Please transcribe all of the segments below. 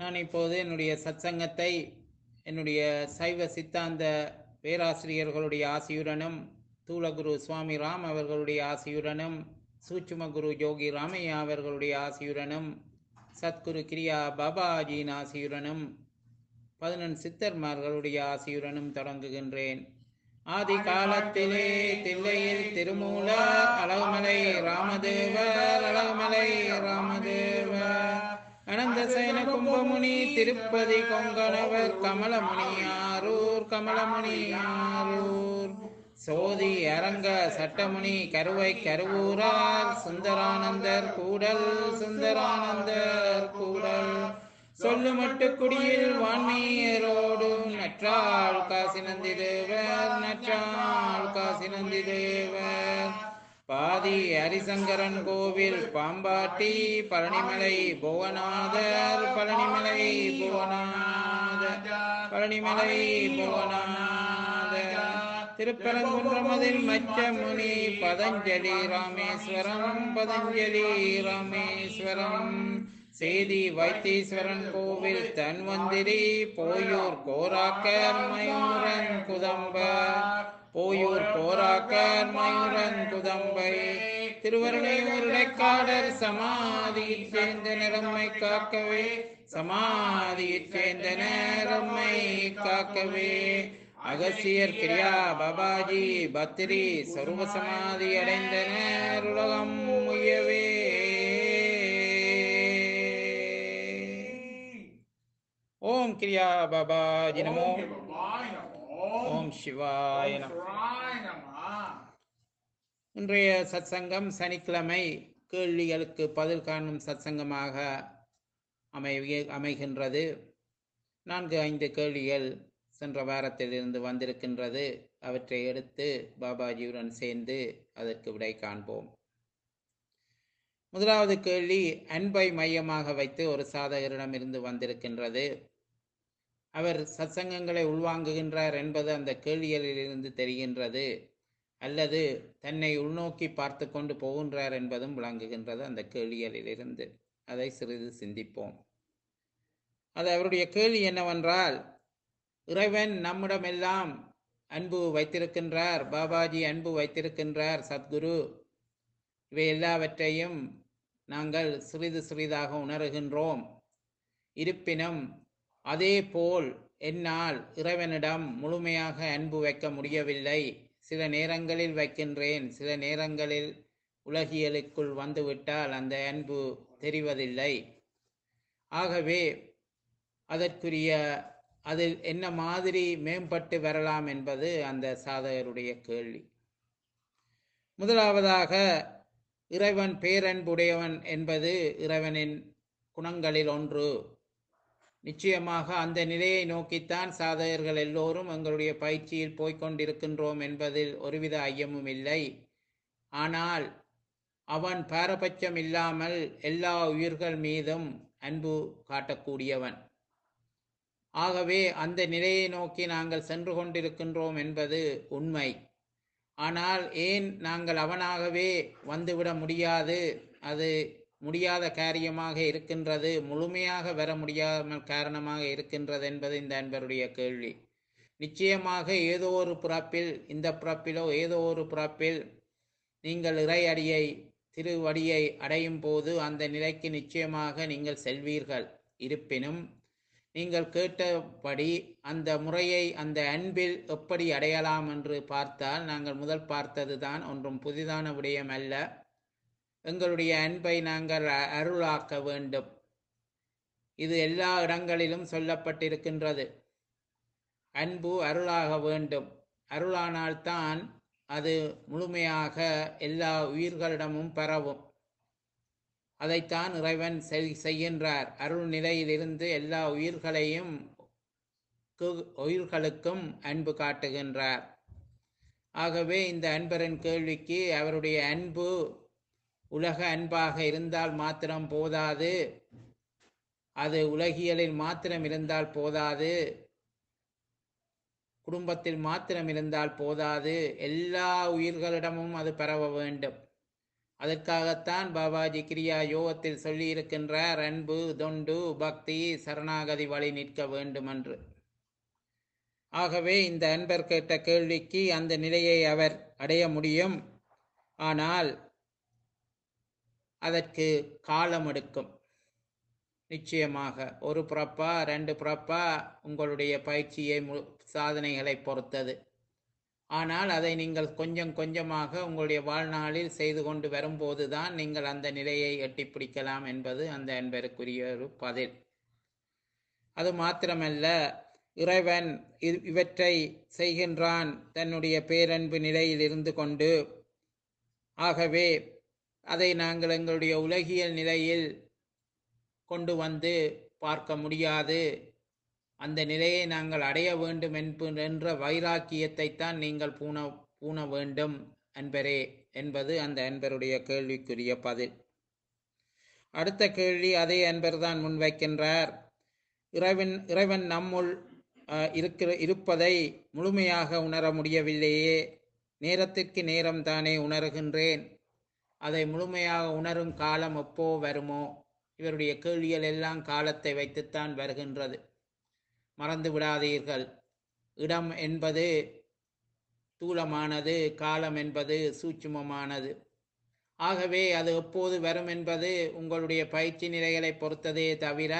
நான் இப்போது என்னுடைய சத்சங்கத்தை என்னுடைய சைவ சித்தாந்த பேராசிரியர்களுடைய ஆசியுடனும் தூலகுரு சுவாமி ராம் அவர்களுடைய ஆசியுடனும் சூட்சும குரு யோகி ராமையா அவர்களுடைய ஆசியுடனும் சத்குரு கிரியா பாபாஜியின் ஆசியுடனும் பதினெண் சித்தர்மார்களுடைய ஆசியுடனும் தொடங்குகின்றேன் ஆதி காலத்திலே தில்லையில் திருமூலர் அழகுமலை ராமதேவர் அழகுமலை ராமதேவர் அனந்த சேன கும்பமுனி திருப்பதி கொங்கணவர் கமலமுனி ஆரூர் கமலமுனி ஆரூர் சோதி அரங்க சட்டமுனி கருவை கருவூரார் சுந்தரானந்தர் கூடல் சுந்தரானந்தர் கூடல் சொல்லுமட்டு குடியில் வான்மீரோடு நற்றாள் காசி நந்தி தேவர் நற்றாள் காசி நந்தி தேவர் பாதி ஹரிசங்கரன் கோவில் பாம்பாட்டி பழனிமலை புவனாதர் பழனிமலை புவனாதர் பழனிமலை புவனாதர் திருப்பரங்குன்றமதில் மச்சமுனி பதஞ்சலி ராமேஸ்வரம் பதஞ்சலி ராமேஸ்வரம் சேதி வைத்தீஸ்வரன் கோவில் தன்வந்திரி போயூர் கோராக்கர் மயூரன் குதம்ப போயூர் கோராக்கர் மயூரன் குதம்பை திருவருணையூர் இடைக்காடர் சமாதியில் சேர்ந்த நிறம்மை காக்கவே சமாதியில் சேர்ந்த நேரம்மை காக்கவே அகசியர் கிரியா பாபாஜி பத்ரி சர்வ சமாதி அடைந்தனர் உலகம் முயவே ஓம் கிரியா பாபாஜி நமோ ஓம் சிவாய நமோ இன்றைய சத்சங்கம் சனிக்கிழமை கேள்விகளுக்கு பதில் காணும் சத்சங்கமாக அமை அமைகின்றது நான்கு ஐந்து கேள்விகள் சென்ற வாரத்தில் இருந்து வந்திருக்கின்றது அவற்றை எடுத்து பாபாஜியுடன் சேர்ந்து அதற்கு விடை காண்போம் முதலாவது கேள்வி அன்பை மையமாக வைத்து ஒரு சாதகரிடம் இருந்து வந்திருக்கின்றது அவர் சத்சங்கங்களை உள்வாங்குகின்றார் என்பது அந்த கேள்விகளிலிருந்து தெரிகின்றது அல்லது தன்னை உள்நோக்கி பார்த்து கொண்டு போகின்றார் என்பதும் விளங்குகின்றது அந்த கேள்விகளிலிருந்து அதை சிறிது சிந்திப்போம் அது அவருடைய கேள்வி என்னவென்றால் இறைவன் நம்மிடமெல்லாம் அன்பு வைத்திருக்கின்றார் பாபாஜி அன்பு வைத்திருக்கின்றார் சத்குரு இவை எல்லாவற்றையும் நாங்கள் சிறிது சிறிதாக உணர்கின்றோம் இருப்பினும் அதே போல் என்னால் இறைவனிடம் முழுமையாக அன்பு வைக்க முடியவில்லை சில நேரங்களில் வைக்கின்றேன் சில நேரங்களில் உலகியலுக்குள் வந்துவிட்டால் அந்த அன்பு தெரிவதில்லை ஆகவே அதற்குரிய அதில் என்ன மாதிரி மேம்பட்டு வரலாம் என்பது அந்த சாதகருடைய கேள்வி முதலாவதாக இறைவன் பேரன்புடையவன் என்பது இறைவனின் குணங்களில் ஒன்று நிச்சயமாக அந்த நிலையை நோக்கித்தான் சாதகர்கள் எல்லோரும் எங்களுடைய பயிற்சியில் போய்கொண்டிருக்கின்றோம் என்பதில் ஒருவித ஐயமும் இல்லை ஆனால் அவன் பாரபட்சம் இல்லாமல் எல்லா உயிர்கள் மீதும் அன்பு காட்டக்கூடியவன் ஆகவே அந்த நிலையை நோக்கி நாங்கள் சென்று கொண்டிருக்கின்றோம் என்பது உண்மை ஆனால் ஏன் நாங்கள் அவனாகவே வந்துவிட முடியாது அது முடியாத காரியமாக இருக்கின்றது முழுமையாக வர முடியாமல் காரணமாக இருக்கின்றது என்பது இந்த அன்பருடைய கேள்வி நிச்சயமாக ஏதோ ஒரு பிறப்பில் இந்த பிறப்பிலோ ஏதோ ஒரு பிறப்பில் நீங்கள் இறை அடியை திருவடியை அடையும் போது அந்த நிலைக்கு நிச்சயமாக நீங்கள் செல்வீர்கள் இருப்பினும் நீங்கள் கேட்டபடி அந்த முறையை அந்த அன்பில் எப்படி அடையலாம் என்று பார்த்தால் நாங்கள் முதல் பார்த்தது தான் ஒன்றும் புதிதான விடயம் அல்ல எங்களுடைய அன்பை நாங்கள் அருளாக்க வேண்டும் இது எல்லா இடங்களிலும் சொல்லப்பட்டிருக்கின்றது அன்பு அருளாக வேண்டும் அருளானால்தான் அது முழுமையாக எல்லா உயிர்களிடமும் பரவும் அதைத்தான் இறைவன் செய்கின்றார் அருள் நிலையிலிருந்து எல்லா உயிர்களையும் உயிர்களுக்கும் அன்பு காட்டுகின்றார் ஆகவே இந்த அன்பரின் கேள்விக்கு அவருடைய அன்பு உலக அன்பாக இருந்தால் மாத்திரம் போதாது அது உலகியலில் மாத்திரம் இருந்தால் போதாது குடும்பத்தில் மாத்திரம் இருந்தால் போதாது எல்லா உயிர்களிடமும் அது பரவ வேண்டும் அதற்காகத்தான் பாபாஜி கிரியா யோகத்தில் சொல்லியிருக்கின்றார் அன்பு தொண்டு பக்தி சரணாகதி வழி நிற்க வேண்டும் என்று ஆகவே இந்த அன்பர் கேட்ட கேள்விக்கு அந்த நிலையை அவர் அடைய முடியும் ஆனால் அதற்கு காலம் எடுக்கும் நிச்சயமாக ஒரு பிறப்பா ரெண்டு பிறப்பா உங்களுடைய பயிற்சியை மு- சாதனைகளை பொறுத்தது ஆனால் அதை நீங்கள் கொஞ்சம் கொஞ்சமாக உங்களுடைய வாழ்நாளில் செய்து கொண்டு வரும்போது தான் நீங்கள் அந்த நிலையை எட்டிப் பிடிக்கலாம் என்பது அந்த அன்பருக்குரிய ஒரு பதில் அது மாத்திரமல்ல இறைவன் இ- இவற்றை செய்கின்றான் தன்னுடைய பேரன்பு நிலையில் இருந்து கொண்டு ஆகவே அதை நாங்கள் எங்களுடைய உலகியல் நிலையில் கொண்டு வந்து பார்க்க முடியாது அந்த நிலையை நாங்கள் அடைய வேண்டும் என்ப என்ற வைராக்கியத்தை தான் நீங்கள் பூண பூண வேண்டும் அன்பரே என்பது அந்த அன்பருடைய கேள்விக்குரிய பதில் அடுத்த கேள்வி அதே அன்பர்தான் முன்வைக்கின்றார் இறைவன் இறைவன் நம்முள் அஹ், இருக்கிற இருப்பதை முழுமையாக உணர முடியவில்லையே நேரத்திற்கு நேரம் தானே உணர்கின்றேன் அதை முழுமையாக உணரும் காலம் எப்போ வருமோ இவருடைய கேள்விகள் எல்லாம் காலத்தை வைத்துத்தான் வருகின்றது மறந்து விடாதீர்கள் இடம் என்பது தூலமானது காலம் என்பது சூட்சுமமானது ஆகவே அது எப்போது வரும் என்பது உங்களுடைய பயிற்சி நிலைகளை பொறுத்ததே தவிர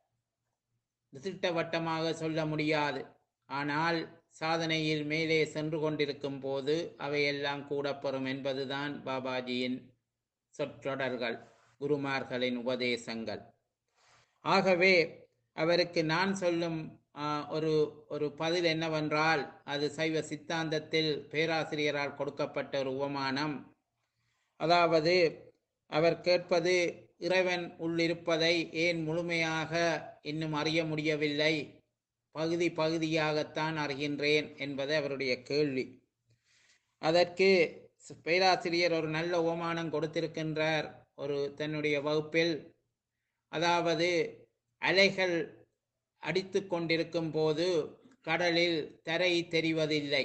திட்டவட்டமாக சொல்ல முடியாது ஆனால் சாதனையில் மேலே சென்று கொண்டிருக்கும் போது அவையெல்லாம் கூடப்பெறும் என்பதுதான் பாபாஜியின் சொற்றொடர்கள் குருமார்களின் உபதேசங்கள் ஆகவே அவருக்கு நான் சொல்லும் ஆ, ஒரு ஒரு பதில் என்னவென்றால் அது சைவ சித்தாந்தத்தில் பேராசிரியரால் கொடுக்கப்பட்ட ஒரு உபமானம் அதாவது அவர் கேட்பது இறைவன் உள்ளிருப்பதை ஏன் முழுமையாக இன்னும் அறிய முடியவில்லை பகுதி பகுதியாகத்தான் அறிகின்றேன் என்பது அவருடைய கேள்வி அதற்கு ஸ்- பேராசிரியர் ஒரு நல்ல உபமானம் கொடுத்திருக்கின்றார் ஒரு தன்னுடைய வகுப்பில் அதாவது அலைகள் அடித்து கொண்டிருக்கும் போது கடலில் தரை தெரிவதில்லை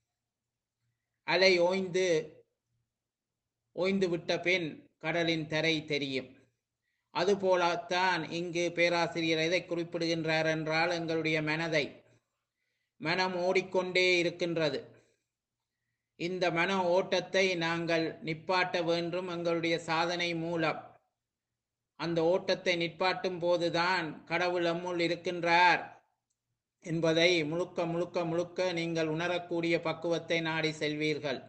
அலை ஓய்ந்து ஓய்ந்து விட்ட பின் கடலின் தரை தெரியும் அதுபோலத்தான் இங்கு பேராசிரியர் எதை குறிப்பிடுகின்றார் என்றால் எங்களுடைய மனதை மனம் ஓடிக்கொண்டே இருக்கின்றது இந்த மன ஓட்டத்தை நாங்கள் நிப்பாட்ட வேண்டும் எங்களுடைய சாதனை மூலம் அந்த ஓட்டத்தை நிப்பாட்டும் போதுதான் கடவுள் நம்முள் இருக்கின்றார் என்பதை முழுக்க முழுக்க முழுக்க நீங்கள் உணரக்கூடிய பக்குவத்தை நாடி செல்வீர்கள்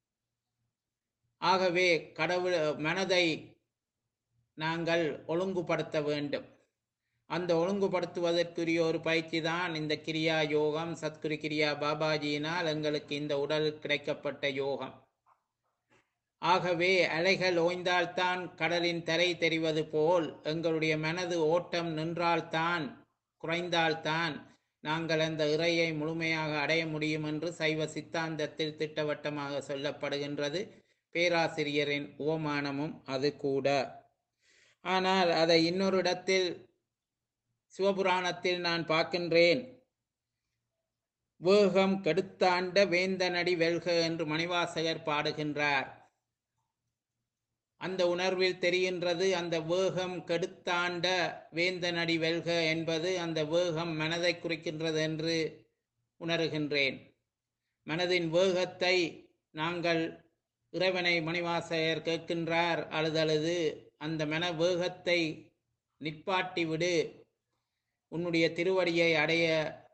ஆகவே கடவுள் மனதை நாங்கள் ஒழுங்குபடுத்த வேண்டும் அந்த ஒழுங்குபடுத்துவதற்குரிய ஒரு பயிற்சி தான் இந்த கிரியா யோகம் சத்குரு கிரியா பாபாஜியினால் எங்களுக்கு இந்த உடல் கிடைக்கப்பட்ட யோகம் ஆகவே அலைகள் ஓய்ந்தால்தான் கடலின் தரை தெரிவது போல் எங்களுடைய மனது ஓட்டம் நின்றால்தான் குறைந்தால்தான் நாங்கள் அந்த இறையை முழுமையாக அடைய முடியும் என்று சைவ சித்தாந்தத்தில் திட்டவட்டமாக சொல்லப்படுகின்றது பேராசிரியரின் உவமானமும் அது கூட ஆனால் அதை இன்னொரு இடத்தில் சிவபுராணத்தில் நான் பார்க்கின்றேன் வேகம் கெடுத்தாண்ட வேந்தனடி வெல்க என்று மணிவாசகர் பாடுகின்றார் அந்த உணர்வில் தெரிகின்றது அந்த வேகம் கெடுத்தாண்ட வேந்தனடி வெல்க என்பது அந்த வேகம் மனதை குறிக்கின்றது என்று உணர்கின்றேன் மனதின் வேகத்தை நாங்கள் இறைவனை மணிவாசகர் கேட்கின்றார் அழுதழுது அந்த மன வேகத்தை நிப்பாட்டி விடு உன்னுடைய திருவடியை அடைய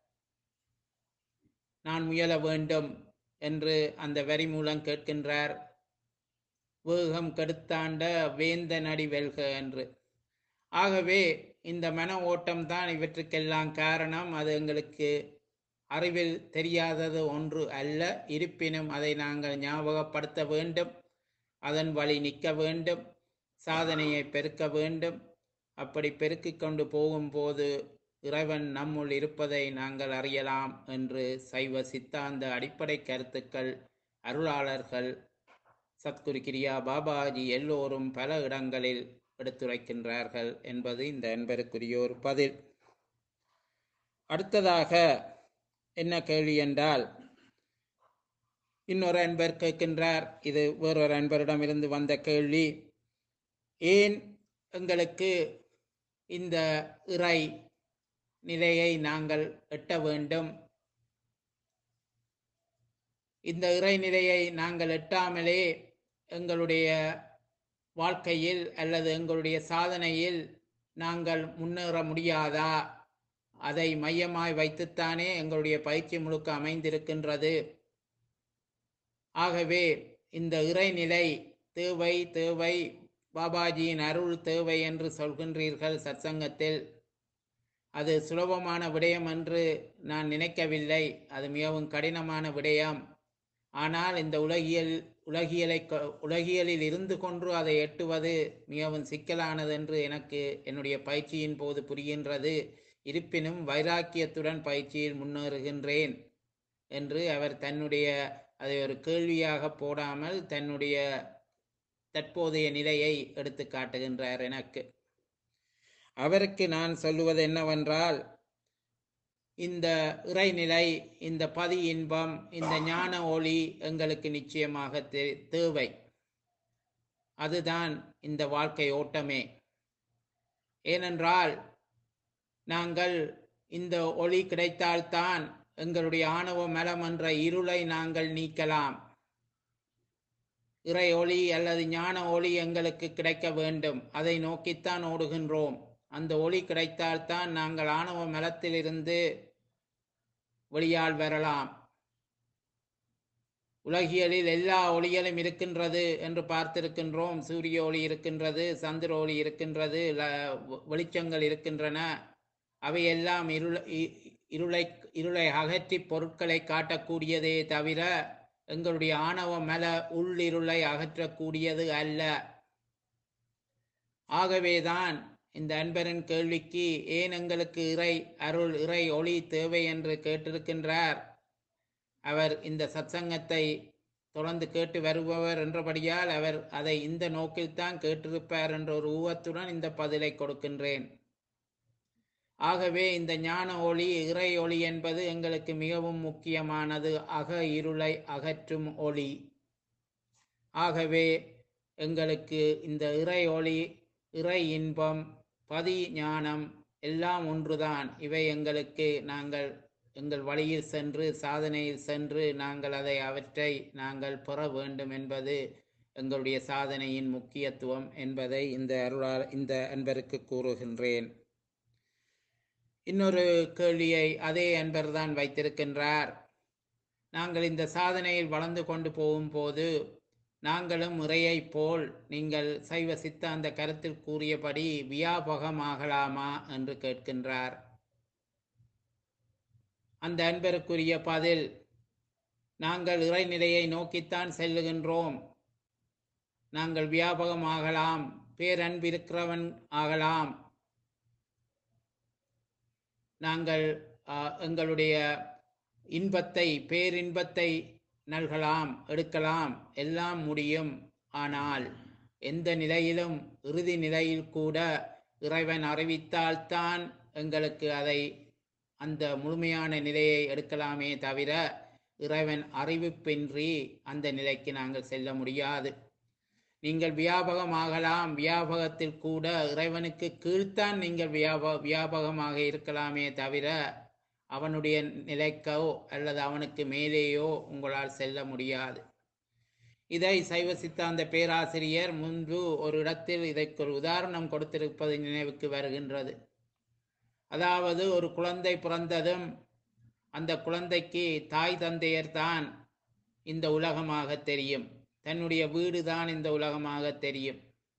நான் முயல வேண்டும் என்று அந்த வரி மூலம் கேட்கின்றார் வேகம் கெடுத்தாண்ட வேந்த நடி வெல்க என்று ஆகவே இந்த மன ஓட்டம் தான் இவற்றுக்கெல்லாம் காரணம் அது எங்களுக்கு அறிவில் தெரியாதது ஒன்று அல்ல இருப்பினும் அதை நாங்கள் ஞாபகப்படுத்த வேண்டும் அதன் வழி நிற்க வேண்டும் சாதனையை பெருக்க வேண்டும் அப்படி பெருக்கிக் கொண்டு போகும்போது இறைவன் நம்முள் இருப்பதை நாங்கள் அறியலாம் என்று சைவ சித்தாந்த அடிப்படை கருத்துக்கள் அருளாளர்கள் சத்குரு கிரியா பாபாஜி எல்லோரும் பல இடங்களில் எடுத்துரைக்கின்றார்கள் என்பது இந்த அன்பருக்குரிய ஒரு பதில் அடுத்ததாக என்ன கேள்வி என்றால் இன்னொரு அன்பர் கேட்கின்றார் இது வேறொரு அன்பரிடமிருந்து வந்த கேள்வி ஏன் எங்களுக்கு இந்த இறை நிலையை நாங்கள் எட்ட வேண்டும் இந்த இறைநிலையை நாங்கள் எட்டாமலே எங்களுடைய வாழ்க்கையில் அல்லது எங்களுடைய சாதனையில் நாங்கள் முன்னேற முடியாதா அதை மையமாய் வைத்துத்தானே எங்களுடைய பயிற்சி முழுக்க அமைந்திருக்கின்றது ஆகவே இந்த இறைநிலை தேவை தேவை பாபாஜியின் அருள் தேவை என்று சொல்கின்றீர்கள் சத்சங்கத்தில் அது சுலபமான விடயம் என்று நான் நினைக்கவில்லை அது மிகவும் கடினமான விடயம் ஆனால் இந்த உலகியல் உலகியலை கொ- உலகியலில் இருந்து கொண்டு அதை எட்டுவது மிகவும் சிக்கலானது என்று எனக்கு என்னுடைய பயிற்சியின் போது புரிகின்றது இருப்பினும் வைராக்கியத்துடன் பயிற்சியில் முன்னேறுகின்றேன் என்று அவர் தன்னுடைய அதை ஒரு கேள்வியாக போடாமல் தன்னுடைய தற்போதைய நிலையை எடுத்து காட்டுகின்றார் எனக்கு அவருக்கு நான் சொல்லுவது என்னவென்றால் இந்த இறைநிலை இந்த பதி இன்பம் இந்த ஞான ஒளி எங்களுக்கு நிச்சயமாக தே- தேவை அதுதான் இந்த வாழ்க்கை ஓட்டமே ஏனென்றால் நாங்கள் இந்த ஒளி கிடைத்தால்தான் எங்களுடைய ஆணவ மலம் என்ற இருளை நாங்கள் நீக்கலாம் இறை ஒளி அல்லது ஞான ஒளி எங்களுக்கு கிடைக்க வேண்டும் அதை நோக்கித்தான் ஓடுகின்றோம் அந்த ஒளி கிடைத்தால்தான் நாங்கள் ஆணவ மலத்திலிருந்து வெளியால் வரலாம் உலகியலில் எல்லா ஒளிகளும் இருக்கின்றது என்று பார்த்திருக்கின்றோம் சூரிய ஒளி இருக்கின்றது சந்திர ஒளி இருக்கின்றது ல- வெளிச்சங்கள் இருக்கின்றன அவையெல்லாம் இருள இ- இருளை இருளை அகற்றி பொருட்களை காட்டக்கூடியதே தவிர எங்களுடைய ஆணவ மல உள்ளிருளை அகற்றக்கூடியது அல்ல ஆகவேதான் இந்த அன்பரின் கேள்விக்கு ஏன் எங்களுக்கு இறை அருள் இறை ஒளி தேவை என்று கேட்டிருக்கின்றார் அவர் இந்த சத்சங்கத்தை தொடர்ந்து கேட்டு வருபவர் என்றபடியால் அவர் அதை இந்த நோக்கில்தான் கேட்டிருப்பார் என்ற ஒரு ஊகத்துடன் இந்த பதிலை கொடுக்கின்றேன் ஆகவே இந்த ஞான ஒளி இறை ஒளி என்பது எங்களுக்கு மிகவும் முக்கியமானது அக இருளை அகற்றும் ஒளி ஆகவே எங்களுக்கு இந்த இறை ஒளி இறை இன்பம் பதி ஞானம் எல்லாம் ஒன்றுதான் இவை எங்களுக்கு நாங்கள் எங்கள் வழியில் சென்று சாதனையில் சென்று நாங்கள் அதை அவற்றை நாங்கள் பெற வேண்டும் என்பது எங்களுடைய சாதனையின் முக்கியத்துவம் என்பதை இந்த அருளால் இந்த அன்பருக்கு கூறுகின்றேன் இன்னொரு கேள்வியை அதே அன்பர்தான் வைத்திருக்கின்றார் நாங்கள் இந்த சாதனையில் வளர்ந்து கொண்டு போகும்போது நாங்களும் முறையைப் போல் நீங்கள் சைவ சித்தாந்த கருத்தில் கூறியபடி வியாபகமாகலாமா என்று கேட்கின்றார் அந்த அன்பருக்குரிய பதில் நாங்கள் இறைநிலையை நோக்கித்தான் செல்லுகின்றோம் நாங்கள் வியாபகம் ஆகலாம் பேரன்பிருக்கிறவன் ஆகலாம் நாங்கள் ஆ, எங்களுடைய இன்பத்தை பேரின்பத்தை நல்கலாம் எடுக்கலாம் எல்லாம் முடியும் ஆனால் எந்த நிலையிலும் இறுதி நிலையில் கூட இறைவன் அறிவித்தால்தான் எங்களுக்கு அதை அந்த முழுமையான நிலையை எடுக்கலாமே தவிர இறைவன் அறிவிப்பின்றி அந்த நிலைக்கு நாங்கள் செல்ல முடியாது நீங்கள் வியாபகமாகலாம் வியாபகத்தில் கூட இறைவனுக்கு கீழ்த்தான் நீங்கள் வியாப வியாபகமாக இருக்கலாமே தவிர அவனுடைய நிலைக்கோ அல்லது அவனுக்கு மேலேயோ உங்களால் செல்ல முடியாது இதை சைவ சித்தாந்த பேராசிரியர் முன்பு ஒரு இடத்தில் இதற்கு ஒரு உதாரணம் கொடுத்திருப்பது நினைவுக்கு வருகின்றது அதாவது ஒரு குழந்தை பிறந்ததும் அந்த குழந்தைக்கு தாய் தந்தையர் தான் இந்த உலகமாக தெரியும் தன்னுடைய வீடு தான் இந்த உலகமாக தெரியும்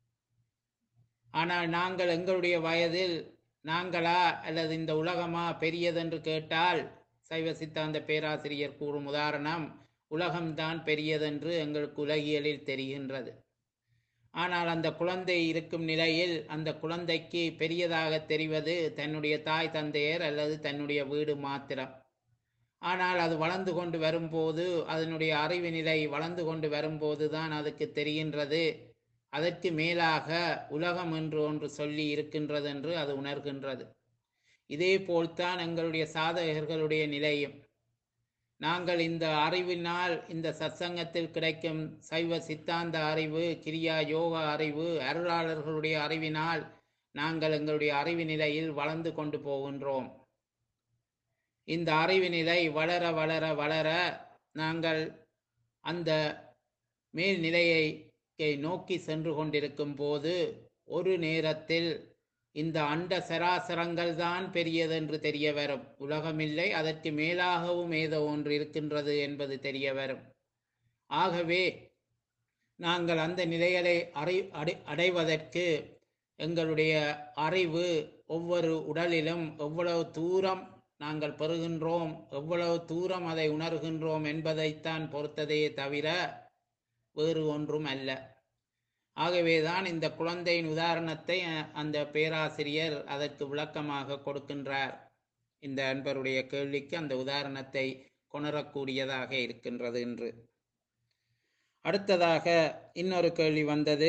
ஆனால் நாங்கள் எங்களுடைய வயதில் நாங்களா அல்லது இந்த உலகமா பெரியதென்று கேட்டால் சைவ சித்தாந்த பேராசிரியர் கூறும் உதாரணம் உலகம்தான் பெரியதென்று எங்களுக்கு உலகியலில் தெரிகின்றது ஆனால் அந்த குழந்தை இருக்கும் நிலையில் அந்த குழந்தைக்கு பெரியதாக தெரிவது தன்னுடைய தாய் தந்தையர் அல்லது தன்னுடைய வீடு மாத்திரம் ஆனால் அது வளர்ந்து கொண்டு வரும்போது அதனுடைய அறிவு நிலை வளர்ந்து கொண்டு வரும்போது தான் அதுக்கு தெரிகின்றது அதற்கு மேலாக உலகம் என்று ஒன்று சொல்லி இருக்கின்றது என்று அது உணர்கின்றது இதே போல்தான் எங்களுடைய சாதகர்களுடைய நிலையும் நாங்கள் இந்த அறிவினால் இந்த சத்சங்கத்தில் கிடைக்கும் சைவ சித்தாந்த அறிவு கிரியா யோக அறிவு அருளாளர்களுடைய அறிவினால் நாங்கள் எங்களுடைய அறிவு நிலையில் வளர்ந்து கொண்டு போகின்றோம் இந்த அறிவு நிலை வளர வளர வளர நாங்கள் அந்த மேல்நிலையை நோக்கி சென்று கொண்டிருக்கும் போது ஒரு நேரத்தில் இந்த அண்ட சராசரங்கள் தான் பெரியது என்று தெரிய வரும் உலகமில்லை அதற்கு மேலாகவும் ஏதோ ஒன்று இருக்கின்றது என்பது தெரிய வரும் ஆகவே நாங்கள் அந்த நிலைகளை அறி அடை அடைவதற்கு எங்களுடைய அறிவு ஒவ்வொரு உடலிலும் எவ்வளவு தூரம் நாங்கள் பெறுகின்றோம் எவ்வளவு தூரம் அதை உணர்கின்றோம் என்பதைத்தான் பொறுத்ததே தவிர வேறு ஒன்றும் அல்ல ஆகவேதான் இந்த குழந்தையின் உதாரணத்தை அந்த பேராசிரியர் அதற்கு விளக்கமாக கொடுக்கின்றார் இந்த அன்பருடைய கேள்விக்கு அந்த உதாரணத்தை கொணரக்கூடியதாக இருக்கின்றது என்று அடுத்ததாக இன்னொரு கேள்வி வந்தது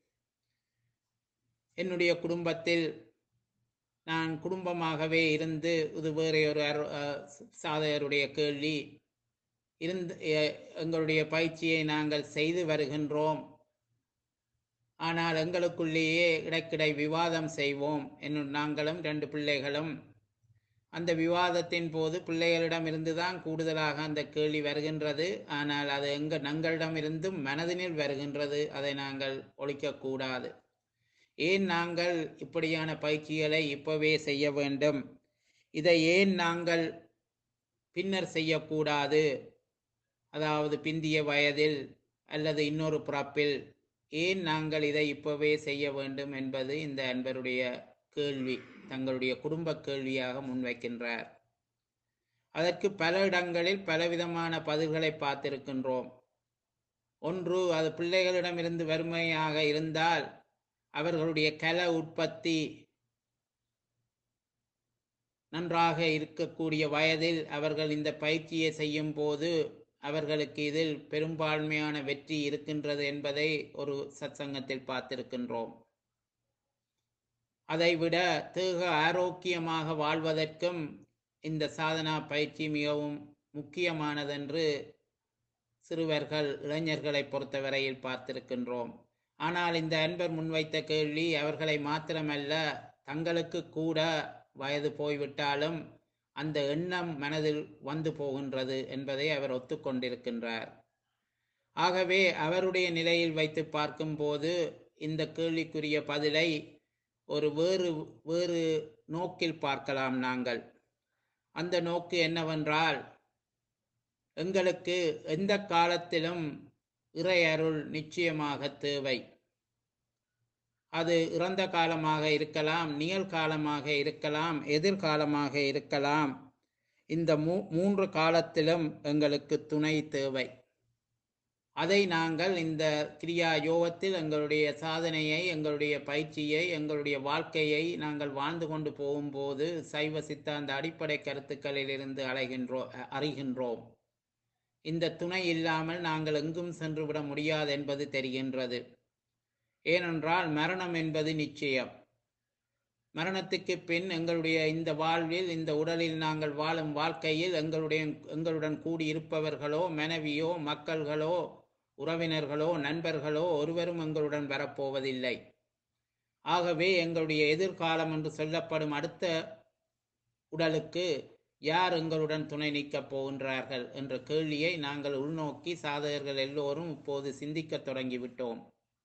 என்னுடைய குடும்பத்தில் நான் குடும்பமாகவே இருந்து இது வேறு ஒரு சாதகருடைய கேள்வி இருந்து எங்களுடைய பயிற்சியை நாங்கள் செய்து வருகின்றோம் ஆனால் எங்களுக்குள்ளேயே இடைக்கிடை விவாதம் செய்வோம் என்னும் நாங்களும் ரெண்டு பிள்ளைகளும் அந்த விவாதத்தின் போது பிள்ளைகளிடமிருந்து தான் கூடுதலாக அந்த கேள்வி வருகின்றது ஆனால் அது எங்க நங்களிடமிருந்தும் மனதினில் வருகின்றது அதை நாங்கள் ஒழிக்கக்கூடாது ஏன் நாங்கள் இப்படியான பயிற்சிகளை இப்பவே செய்ய வேண்டும் இதை ஏன் நாங்கள் பின்னர் செய்யக்கூடாது அதாவது பிந்திய வயதில் அல்லது இன்னொரு பிறப்பில் ஏன் நாங்கள் இதை இப்பவே செய்ய வேண்டும் என்பது இந்த அன்பருடைய கேள்வி தங்களுடைய குடும்ப கேள்வியாக முன்வைக்கின்றார் அதற்கு பல இடங்களில் பலவிதமான பதில்களை பார்த்திருக்கின்றோம் ஒன்று அது பிள்ளைகளிடமிருந்து வறுமையாக இருந்தால் அவர்களுடைய கல உற்பத்தி நன்றாக இருக்கக்கூடிய வயதில் அவர்கள் இந்த பயிற்சியை செய்யும் போது அவர்களுக்கு இதில் பெரும்பான்மையான வெற்றி இருக்கின்றது என்பதை ஒரு சத்சங்கத்தில் பார்த்திருக்கின்றோம் அதைவிட தேக ஆரோக்கியமாக வாழ்வதற்கும் இந்த சாதனா பயிற்சி மிகவும் முக்கியமானதென்று சிறுவர்கள் இளைஞர்களை பொறுத்தவரையில் பார்த்திருக்கின்றோம் ஆனால் இந்த அன்பர் முன்வைத்த கேள்வி அவர்களை மாத்திரமல்ல தங்களுக்கு கூட வயது போய்விட்டாலும் அந்த எண்ணம் மனதில் வந்து போகின்றது என்பதை அவர் ஒத்துக்கொண்டிருக்கின்றார் ஆகவே அவருடைய நிலையில் வைத்து பார்க்கும்போது இந்த கேள்விக்குரிய பதிலை ஒரு வேறு வேறு நோக்கில் பார்க்கலாம் நாங்கள் அந்த நோக்கு என்னவென்றால் எங்களுக்கு எந்த காலத்திலும் இறை அருள் நிச்சயமாக தேவை அது இறந்த காலமாக இருக்கலாம் நிகழ்காலமாக இருக்கலாம் எதிர்காலமாக இருக்கலாம் இந்த மூ மூன்று காலத்திலும் எங்களுக்கு துணை தேவை அதை நாங்கள் இந்த கிரியா யோகத்தில் எங்களுடைய சாதனையை எங்களுடைய பயிற்சியை எங்களுடைய வாழ்க்கையை நாங்கள் வாழ்ந்து கொண்டு போகும்போது சைவ சித்தாந்த அடிப்படை கருத்துக்களிலிருந்து அலைகின்றோ அறிகின்றோம் இந்த துணை இல்லாமல் நாங்கள் எங்கும் சென்று விட முடியாது என்பது தெரிகின்றது ஏனென்றால் மரணம் என்பது நிச்சயம் மரணத்துக்கு பின் எங்களுடைய இந்த வாழ்வில் இந்த உடலில் நாங்கள் வாழும் வாழ்க்கையில் எங்களுடைய எங்களுடன் கூடியிருப்பவர்களோ மனைவியோ மக்கள்களோ உறவினர்களோ நண்பர்களோ ஒருவரும் எங்களுடன் வரப்போவதில்லை ஆகவே எங்களுடைய எதிர்காலம் என்று சொல்லப்படும் அடுத்த உடலுக்கு யார் எங்களுடன் துணை நிற்கப் போகின்றார்கள் என்ற கேள்வியை நாங்கள் உள்நோக்கி சாதகர்கள் எல்லோரும் இப்போது சிந்திக்கத் தொடங்கிவிட்டோம்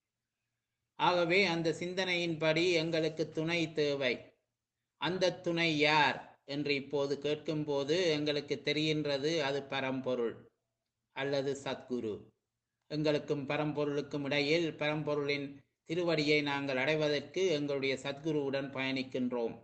ஆகவே அந்த சிந்தனையின்படி எங்களுக்கு துணை தேவை அந்த துணை யார் என்று இப்போது கேட்கும்போது எங்களுக்கு தெரிகின்றது அது பரம்பொருள் அல்லது சத்குரு எங்களுக்கும் பரம்பொருளுக்கும் இடையில் பரம்பொருளின் திருவடியை நாங்கள் அடைவதற்கு எங்களுடைய சத்குருவுடன் பயணிக்கின்றோம்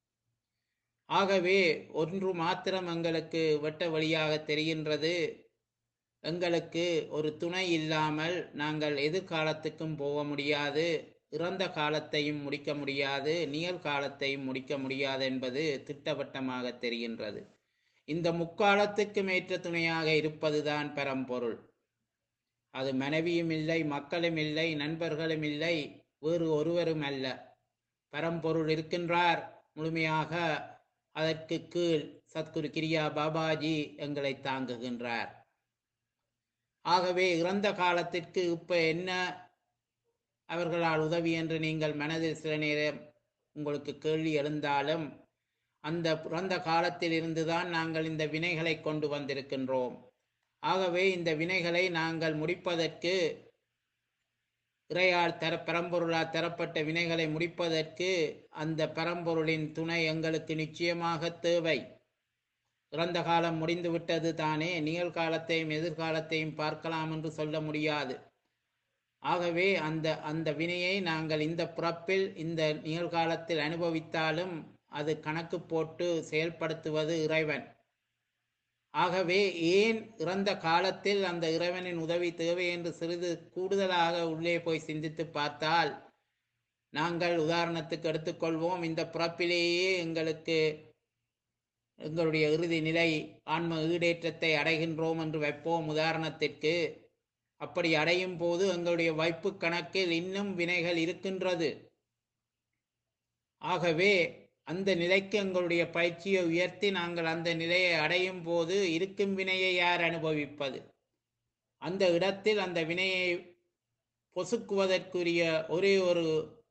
ஆகவே ஒன்று மாத்திரம் எங்களுக்கு வெட்ட வழியாக தெரிகின்றது எங்களுக்கு ஒரு துணை இல்லாமல் நாங்கள் எதிர்காலத்துக்கும் போக முடியாது இறந்த காலத்தையும் முடிக்க முடியாது நிகழ்காலத்தையும் முடிக்க முடியாது என்பது திட்டவட்டமாக தெரிகின்றது இந்த முக்காலத்துக்கும் ஏற்ற துணையாக இருப்பதுதான் பரம்பொருள் அது மனைவியும் இல்லை மக்களும் இல்லை நண்பர்களும் இல்லை வேறு ஒருவரும் அல்ல பரம்பொருள் இருக்கின்றார் முழுமையாக அதற்கு கீழ் சத்குரு கிரியா பாபாஜி எங்களை தாங்குகின்றார் ஆகவே இறந்த காலத்திற்கு இப்ப என்ன அவர்களால் உதவி என்று நீங்கள் மனதில் சில நேரம் உங்களுக்கு கேள்வி எழுந்தாலும் அந்த பிறந்த காலத்தில் இருந்துதான் நாங்கள் இந்த வினைகளை கொண்டு வந்திருக்கின்றோம் ஆகவே இந்த வினைகளை நாங்கள் முடிப்பதற்கு இறையால் தர பரம்பொருளால் தரப்பட்ட வினைகளை முடிப்பதற்கு அந்த பரம்பொருளின் துணை எங்களுக்கு நிச்சயமாக தேவை இறந்த காலம் முடிந்துவிட்டது தானே நிகழ்காலத்தையும் எதிர்காலத்தையும் பார்க்கலாம் என்று சொல்ல முடியாது ஆகவே அந்த அந்த வினையை நாங்கள் இந்த பிறப்பில் இந்த நிகழ்காலத்தில் அனுபவித்தாலும் அது கணக்கு போட்டு செயல்படுத்துவது இறைவன் ஆகவே ஏன் இறந்த காலத்தில் அந்த இறைவனின் உதவி தேவை என்று சிறிது கூடுதலாக உள்ளே போய் சிந்தித்து பார்த்தால் நாங்கள் உதாரணத்துக்கு எடுத்துக்கொள்வோம் இந்த பிறப்பிலேயே எங்களுக்கு எங்களுடைய இறுதி நிலை ஆன்ம ஈடேற்றத்தை அடைகின்றோம் என்று வைப்போம் உதாரணத்திற்கு அப்படி அடையும் போது எங்களுடைய வைப்பு கணக்கில் இன்னும் வினைகள் இருக்கின்றது ஆகவே அந்த நிலைக்கு எங்களுடைய பயிற்சியை உயர்த்தி நாங்கள் அந்த நிலையை அடையும் போது இருக்கும் வினையை யார் அனுபவிப்பது அந்த இடத்தில் அந்த வினையை பொசுக்குவதற்குரிய ஒரே ஒரு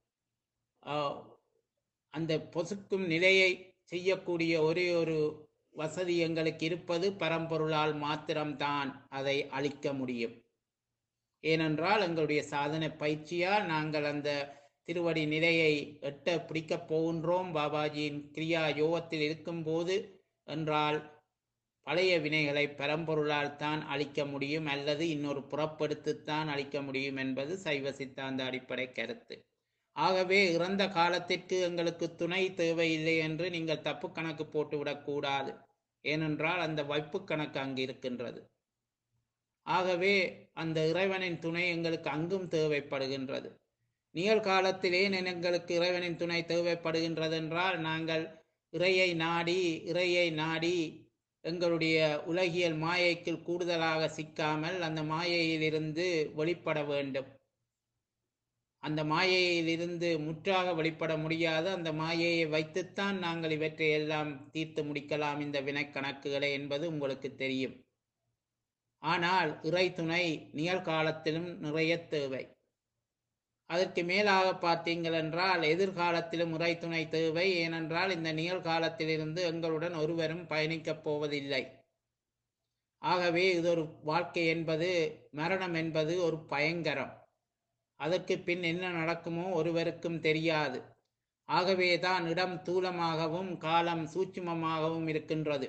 அந்த பொசுக்கும் நிலையை செய்யக்கூடிய ஒரே ஒரு வசதி எங்களுக்கு இருப்பது பரம்பொருளால் மாத்திரம்தான் அதை அளிக்க முடியும் ஏனென்றால் எங்களுடைய சாதனை பயிற்சியால் நாங்கள் அந்த திருவடி நிலையை எட்ட பிடிக்கப் போகின்றோம் பாபாஜியின் கிரியா யோகத்தில் இருக்கும்போது என்றால் பழைய வினைகளை பரம்பொருளால் தான் அளிக்க முடியும் அல்லது இன்னொரு புறப்படுத்தித்தான் அளிக்க முடியும் என்பது சைவ சித்தாந்த அடிப்படை கருத்து ஆகவே இறந்த காலத்திற்கு எங்களுக்கு துணை தேவையில்லை என்று நீங்கள் தப்பு கணக்கு போட்டுவிடக்கூடாது ஏனென்றால் அந்த வைப்பு கணக்கு அங்கு இருக்கின்றது ஆகவே அந்த இறைவனின் துணை எங்களுக்கு அங்கும் தேவைப்படுகின்றது நிகழ்காலத்திலே எங்களுக்கு இறைவனின் துணை தேவைப்படுகின்றது என்றால் நாங்கள் இறையை நாடி இறையை நாடி எங்களுடைய உலகியல் மாயைக்கு கூடுதலாக சிக்காமல் அந்த மாயையிலிருந்து வெளிப்பட வேண்டும் அந்த மாயையிலிருந்து முற்றாக வெளிப்பட முடியாத அந்த மாயையை வைத்துத்தான் நாங்கள் இவற்றை எல்லாம் தீர்த்து முடிக்கலாம் இந்த வினைக்கணக்குகளை என்பது உங்களுக்கு தெரியும் ஆனால் இறை துணை நிகழ்காலத்திலும் நிறைய தேவை அதற்கு மேலாக பார்த்தீங்கள் என்றால் எதிர்காலத்திலும் இறை துணை தேவை ஏனென்றால் இந்த நிகழ்காலத்திலிருந்து எங்களுடன் ஒருவரும் பயணிக்கப் போவதில்லை ஆகவே இது ஒரு வாழ்க்கை என்பது மரணம் என்பது ஒரு பயங்கரம் அதற்கு பின் என்ன நடக்குமோ ஒருவருக்கும் தெரியாது ஆகவே தான் இடம் தூலமாகவும் காலம் சூட்சுமமாகவும் இருக்கின்றது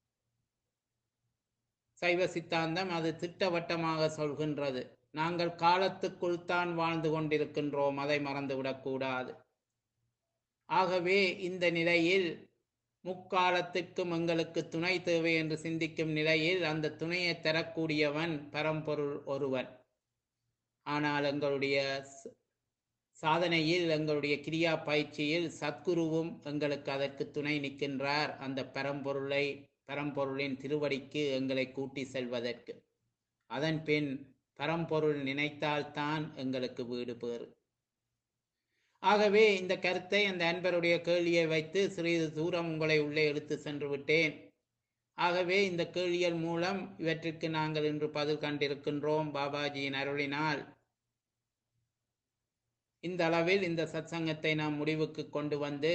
சைவ சித்தாந்தம் அது திட்டவட்டமாக சொல்கின்றது நாங்கள் காலத்துக்குள் தான் வாழ்ந்து கொண்டிருக்கின்றோம் அதை மறந்துவிடக்கூடாது ஆகவே இந்த நிலையில் முக்காலத்துக்கும் எங்களுக்கு துணை தேவை என்று சிந்திக்கும் நிலையில் அந்த துணையை தரக்கூடியவன் பரம்பொருள் ஒருவன் ஆனால் எங்களுடைய சாதனையில் எங்களுடைய கிரியா பயிற்சியில் சத்குருவும் எங்களுக்கு அதற்கு துணை நிற்கின்றார் அந்த பரம்பொருளை பரம்பொருளின் திருவடிக்கு எங்களை கூட்டி செல்வதற்கு அதன் பின் பரம்பொருள் நினைத்தால்தான் எங்களுக்கு வீடு பேறு ஆகவே இந்த கருத்தை அந்த அன்பருடைய கேள்வியை வைத்து சிறிது தூரம் உங்களை உள்ளே எடுத்து சென்று விட்டேன் ஆகவே இந்த கேள்வியல் மூலம் இவற்றிற்கு நாங்கள் இன்று பதில் கண்டிருக்கின்றோம் பாபாஜியின் அருளினால் இந்த அளவில் இந்த சத்சங்கத்தை நாம் முடிவுக்கு கொண்டு வந்து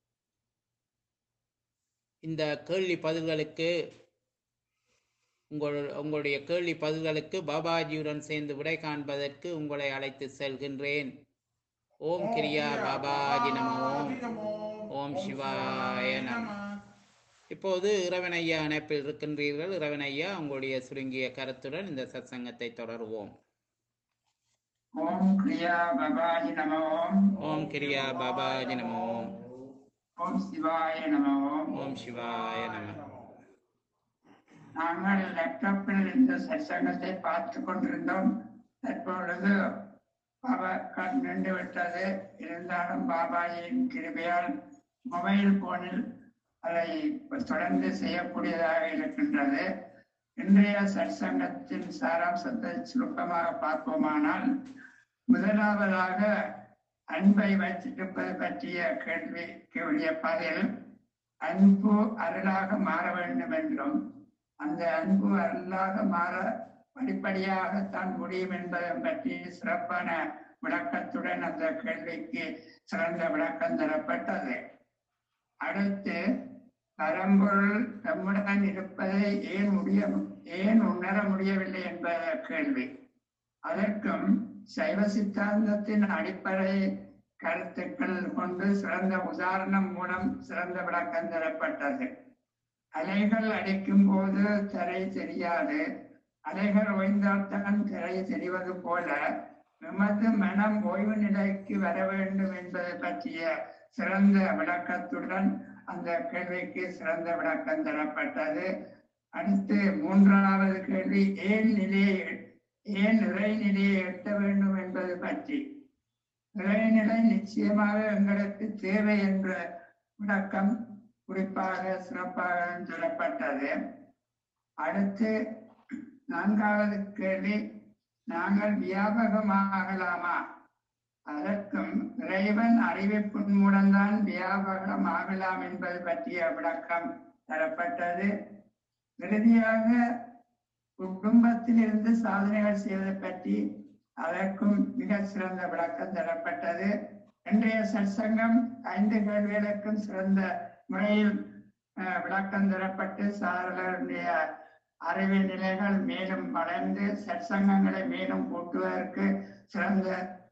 இந்த கேள்வி பதில்களுக்கு உங்கள் உங்களுடைய கேள்வி பதில்களுக்கு பாபாஜியுடன் சேர்ந்து விடை காண்பதற்கு உங்களை அழைத்து செல்கின்றேன் ஓம் கிரியா பாபாஜி நம ஓம் ஓம் சிவாய நம இப்போது இறைவனையா இணைப்பில் இருக்கின்றீர்கள் இறைவனையா உங்களுடைய சுருங்கிய கருத்துடன் இந்த சத்சங்கத்தை தொடருவோம் ஓம் கிரியா பபாஜி நம ஓம் ஓம் கிரியா பாபாஜி நம ஓம் ஓம் சிவாய நம ஓம் ஓம் சிவாய நம நாங்கள் லேப்டாப்பில் இந்த சத்சங்கத்தை பார்த்து கொண்டிருந்தோம் தற்பொழுது பாபா கண் நின்று விட்டது இருந்தாலும் பாபாஜியின் கிருபையால் மொபைல் போனில் அதை தொடர்ந்து செய்யக்கூடியதாக இருக்கின்றது இன்றைய சற்சங்கத்தின் சாராம்சத்தை சுருக்கமாக பார்ப்போமானால் முதலாவதாக அன்பை வைத்திருப்பது பற்றிய கேள்விக்கு உரிய பதில் அன்பு அருளாக மாற வேண்டும் என்றும் அந்த அன்பு அருளாக மாற படிப்படியாகத்தான் முடியும் என்பதை பற்றி சிறப்பான விளக்கத்துடன் அந்த கேள்விக்கு சிறந்த விளக்கம் தரப்பட்டது அடுத்து பரம்பொருள் தம்முடன் இருப்பதை ஏன் முடிய ஏன் உணர முடியவில்லை என்பத கேள்வி அதற்கும் சைவ சித்தாந்தத்தின் அடிப்படை கருத்துக்கள் கொண்டு சிறந்த உதாரணம் மூலம் சிறந்த விளக்கம் தரப்பட்டது அலைகள் அடிக்கும் போது திரை தெரியாது அலைகள் ஓய்ந்தால்தான் திரை தெரிவது போல எமது மனம் ஓய்வு நிலைக்கு வர வேண்டும் என்பதை பற்றிய சிறந்த விளக்கத்துடன் அந்த கேள்விக்கு சிறந்த விளக்கம் தரப்பட்டது அடுத்து மூன்றாவது கேள்வி ஏன் நிலையை ஏன் இறை நிலையை எட்ட வேண்டும் என்பது பற்றி இறைநிலை நிச்சயமாக எங்களுக்கு தேவை என்ற விளக்கம் குறிப்பாக சிறப்பாக சொல்லப்பட்டது அடுத்து நான்காவது கேள்வி நாங்கள் வியாபகமாகலாமா அதற்கும் இறைவன் அறிவிப்பின் மூலம்தான் வியாபகமாகலாம் என்பது பற்றிய விளக்கம் தரப்பட்டது இறுதியாக குடும்பத்தில் இருந்து சாதனைகள் செய்வதை பற்றி அதற்கும் மிக சிறந்த விளக்கம் தரப்பட்டது இன்றைய சற்சங்கம் ஐந்து கேள்விகளுக்கும் சிறந்த முறையில் அஹ், விளக்கம் தரப்பட்டு சாதகர்களுடைய அறிவு நிலைகள் மேலும் வளர்ந்து சற்சங்கங்களை மேலும் கூட்டுவதற்கு சிறந்த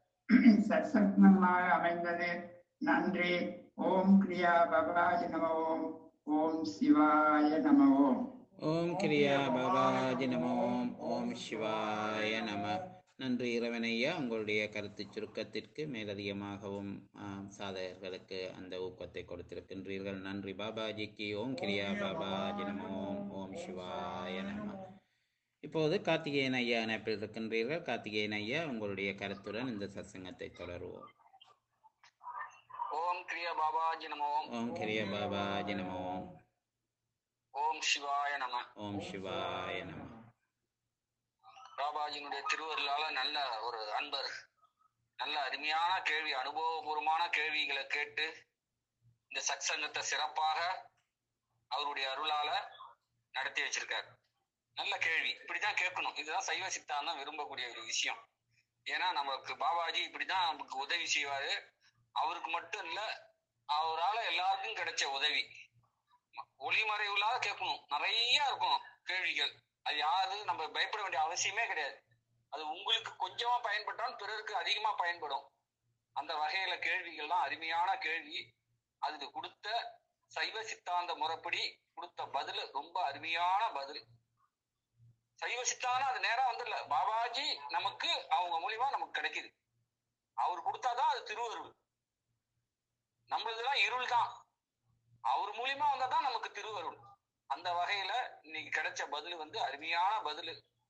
சற்சங்கமாக அமைந்தது நன்றி ஓம் கிரியா பகவாஜி நம ஓம் ஓம் சிவாய நம ஓம் ஓம் கிரியா பாபாஜி நம ஓம் ஓம் சிவாய நம நன்றி இறைவனையா உங்களுடைய கருத்து சுருக்கத்திற்கு மேலதிகமாகவும் ஆம், சாதகர்களுக்கு அந்த ஊக்கத்தை கொடுத்திருக்கின்றீர்கள் நன்றி பாபாஜிக்கு ஓம் கிரியா பாபாஜி நம ஓம் ஓம் சிவாய நம இப்போது கார்த்திகேயன் ஐயா இணைப்பில் இருக்கின்றீர்கள் கார்த்திகேயன் ஐயா உங்களுடைய கருத்துடன் இந்த சத்சங்கத்தை தொடருவோம் ஓம் கிரிய பாபாஜி நம ஓம் ஓம் கிரியா பாபாஜி நம ஓம் ஓம் சிவாய நம ஓம் சிவாய நம பாபாஜியினுடைய திருவருளால நல்ல ஒரு அன்பர் நல்ல அருமையான கேள்வி அனுபவபூர்வமான கேள்விகளை கேட்டு இந்த சத்சங்கத்தை சிறப்பாக அவருடைய அருளால நடத்தி வச்சிருக்காரு நல்ல கேள்வி இப்படிதான் கேட்கணும் இதுதான் சைவ சித்தாந்தம் விரும்பக்கூடிய ஒரு விஷயம் ஏன்னா நமக்கு பாபாஜி இப்படிதான் நமக்கு உதவி செய்வாரு அவருக்கு மட்டும் இல்ல அவரால எல்லாருக்கும் கிடைச்ச உதவி ஒளிமறைவுலாக கேட்கணும் நிறைய இருக்கும் கேள்விகள் அது யாரு நம்ம பயப்பட வேண்டிய அவசியமே கிடையாது அது உங்களுக்கு கொஞ்சமா பயன்பட்டாலும் பிறருக்கு அதிகமா பயன்படும் அந்த வகையில கேள்விகள்லாம் அருமையான கேள்வி அதுக்கு கொடுத்த சைவ சித்தாந்த முறைப்படி கொடுத்த பதில் ரொம்ப அருமையான பதில் சைவ சித்தாந்தம் அது நேரா வந்துடல பாபாஜி நமக்கு அவங்க மூலியமா நமக்கு கிடைக்குது அவர் கொடுத்தாதான் அது திருவருள் நம்மளதுலாம் இருள் தான் அவர் மூலியமா வந்தா தான் நமக்கு திருவருள் அந்த வகையில இன்னைக்கு கிடைச்ச பதில் வந்து அருமையான பதில்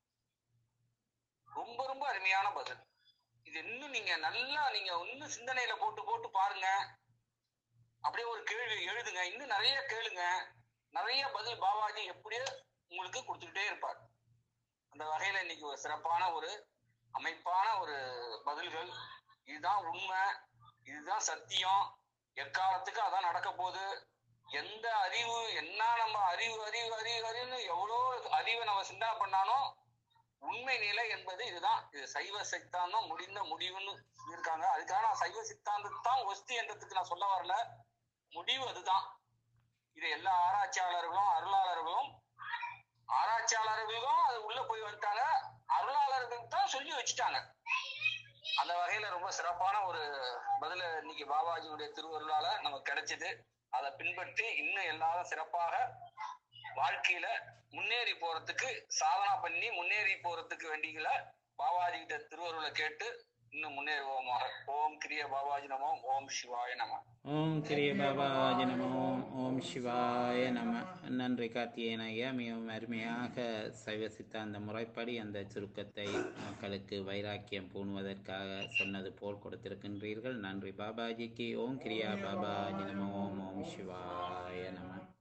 ரொம்ப ரொம்ப அருமையான பதில் இது இன்னும் நீங்க நல்லா நீங்க இன்னும் சிந்தனையில போட்டு போட்டு பாருங்க அப்படியே ஒரு கேள்வி எழுதுங்க இன்னும் நிறைய கேளுங்க நிறைய பதில் பாபாஜி எப்படியோ உங்களுக்கு கொடுத்துக்கிட்டே இருப்பார் அந்த வகையில இன்னைக்கு ஒரு சிறப்பான ஒரு அமைப்பான ஒரு பதில்கள் இதுதான் உண்மை இதுதான் சத்தியம் எக்காலத்துக்கு அதான் நடக்க போகுது எந்த அறிவு என்ன நம்ம அறிவு அறிவு அறிவு அறிவுன்னு எவ்வளோ அறிவை நம்ம சிந்தனை பண்ணாலும் உண்மை நிலை என்பது இதுதான் இது சைவ சித்தாந்தம் முடிந்த முடிவுன்னு இருக்காங்க அதுக்காக நான் சைவ சித்தாந்தத்தான் ஒஸ்தி என்றதுக்கு நான் சொல்ல வரல முடிவு அதுதான் இது எல்லா ஆராய்ச்சியாளர்களும் அருளாளர்களும் ஆராய்ச்சியாளர்களும் அது உள்ள போய் வந்துட்டாங்க அருளாளர்களுக்கு தான் சொல்லி வச்சுட்டாங்க அந்த வகையில ரொம்ப சிறப்பான ஒரு பதில இன்னைக்கு பாபாஜியுடைய திருவருளால நமக்கு கிடைச்சது அதை பின்பற்றி இன்னும் எல்லாரும் சிறப்பாக வாழ்க்கையில முன்னேறி போறதுக்கு சாதனா பண்ணி முன்னேறி போறதுக்கு வேண்டியல பாபாஜி கிட்ட திருவருளை கேட்டு இன்னும் முன்னேறுவோமாக ஓம் கிரிய பாபாஜி நமோ ஓம் சிவாய நம ஓம் கிரிய பாபாஜி நம ஓம் ஓம் சிவாய நம நன்றி கார்த்திகேயன் ஐயா மிகவும் அருமையாக சைவ சித்தாந்த முறைப்படி அந்த சுருக்கத்தை மக்களுக்கு வைராக்கியம் பூணுவதற்காக சொன்னது போல் கொடுத்திருக்கின்றீர்கள் நன்றி பாபாஜிக்கு ஓம் கிரியா பாபாஜி நம ஓம் ஓம் சிவாய நம